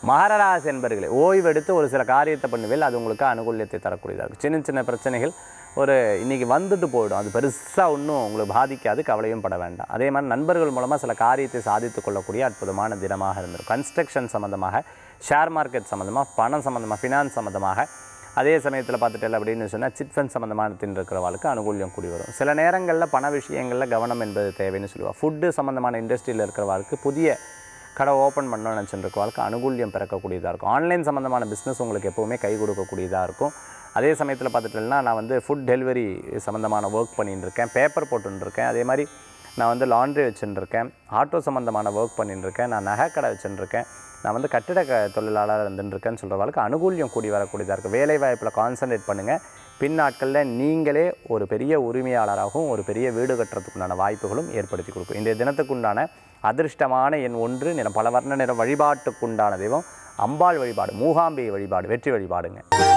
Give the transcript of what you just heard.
மகராசி என்பர்களே ஓய்வெடுத்து ஒரு சில காரியத்தை பண்ணுவேல் அது உங்களுக்கு அனுகூல்யத்தை தரக்கூடியதாக இருக்கும் சின்ன சின்ன பிரச்சனைகள் ஒரு இன்னைக்கு வந்துட்டு போயிடும் அது பெருசாக ஒன்றும் உங்களுக்கு பாதிக்காது கவலையும் பட வேண்டாம் அதே மாதிரி நண்பர்கள் மூலமாக சில காரியத்தை சாதித்து கொள்ளக்கூடிய அற்புதமான தினமாக இருந்திருக்கும் கன்ஸ்ட்ரக்ஷன் சம்மந்தமாக ஷேர் மார்க்கெட் சம்மந்தமாக பணம் சம்மந்தமாக ஃபினான்ஸ் சம்மந்தமாக அதே சமயத்தில் பார்த்துட்டல அப்படின்னு சொன்னால் சிட் ஃபண்ட் சம்மந்தமான இருக்கிறவாளுக்கு அனுகூல்யம் கூடி வரும் சில நேரங்களில் பண விஷயங்களில் கவனம் என்பது தேவைன்னு சொல்லுவாள் ஃபுட்டு சம்மந்தமான இண்டஸ்ட்ரியில் இருக்கிறவாளுக்கு புதிய கடை ஓப்பன் பண்ணணும்னு நினச்சிட்டு இருக்கவாளுக்கு அனுகூல்யம் பிறக்கக்கூடியதாக இருக்கும் ஆன்லைன் சம்மந்தமான பிஸ்னஸ் உங்களுக்கு எப்போவுமே கை கொடுக்கக்கூடியதாக இருக்கும் அதே சமயத்தில் பார்த்துட்டேன்னா நான் வந்து ஃபுட் டெலிவரி சம்மந்தமான ஒர்க் பண்ணிட்டு இருக்கேன் பேப்பர் போட்டுன்னு இருக்கேன் அதே மாதிரி நான் வந்து லாண்ட்ரி வச்சுட்டு இருக்கேன் ஆட்டோ சம்மந்தமான ஒர்க் பண்ணிட்டு இருக்கேன் நான் நகை கடை வச்சுட்டு இருக்கேன் நான் வந்து கட்டிட க தொழிலாளர் இருந்துட்டு இருக்கேன்னு சொல்கிறவளுக்கு அனுகூல்யம் கூடி வரக்கூடியதாக இருக்குது வேலை வாய்ப்பில் கான்சன்ட்ரேட் பண்ணுங்கள் பின் நாட்களில் நீங்களே ஒரு பெரிய உரிமையாளராகவும் ஒரு பெரிய வீடு கட்டுறதுக்குண்டான வாய்ப்புகளும் ஏற்படுத்தி கொடுக்கும் இன்றைய தினத்துக்குண்டான அதிர்ஷ்டமான எண் ஒன்று நிறம் பல வர்ண நிறம் வழிபாட்டுக்குண்டான தெய்வம் அம்பாள் வழிபாடு மூகாம்பிகை வழிபாடு வெற்றி வழிபாடுங்க